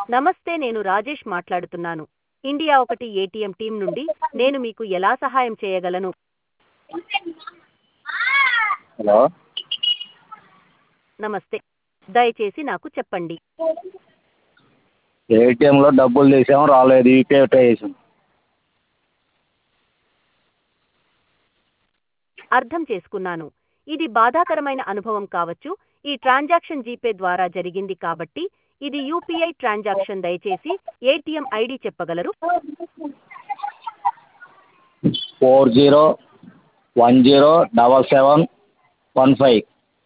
నమస్తే నేను రాజేష్ మాట్లాడుతున్నాను ఇండియా ఒకటి ఏటీఎం టీం నుండి నేను మీకు ఎలా సహాయం చేయగలను హలో నమస్తే దయచేసి నాకు చెప్పండి ఏటీఎంలో డబ్బులు తీసాం రాలేదు యూపీఐ ట్రై చేసాం అర్థం చేసుకున్నాను ఇది బాధాకరమైన అనుభవం కావచ్చు ఈ ట్రాన్సాక్షన్ జీపే ద్వారా జరిగింది కాబట్టి ఇది యూపీఐ ట్రాన్సాక్షన్ దయచేసి ఏటీఎం ఐడి చెప్పగలరు four zero one zero double seven one five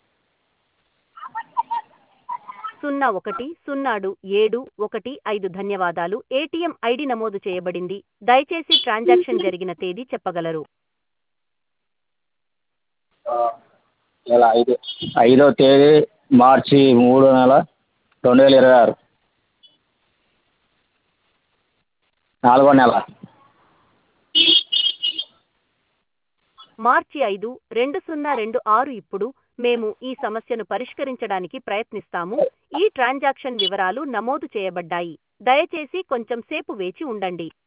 సున్నా ఒకటి సున్నాడు ఏడు ఒకటి ఐదు ధన్యవాదాలు ఏటీఎం ఐడి నమోదు చేయబడింది దయచేసి ట్రాన్సాక్షన్ జరిగిన తేదీ చెప్పగలరు నెల ఐదు ఐదో తేదీ మార్చి మూడో నెల రెండు వేల ఇరవై ఆరు నాలుగో నెల మార్చి ఐదు రెండు సున్నా రెండు ఆరు ఇప్పుడు మేము ఈ సమస్యను పరిష్కరించడానికి ప్రయత్నిస్తాము ఈ ట్రాన్సాక్షన్ వివరాలు నమోదు చేయబడ్డాయి దయచేసి కొంచెం సేపు వేచి ఉండండి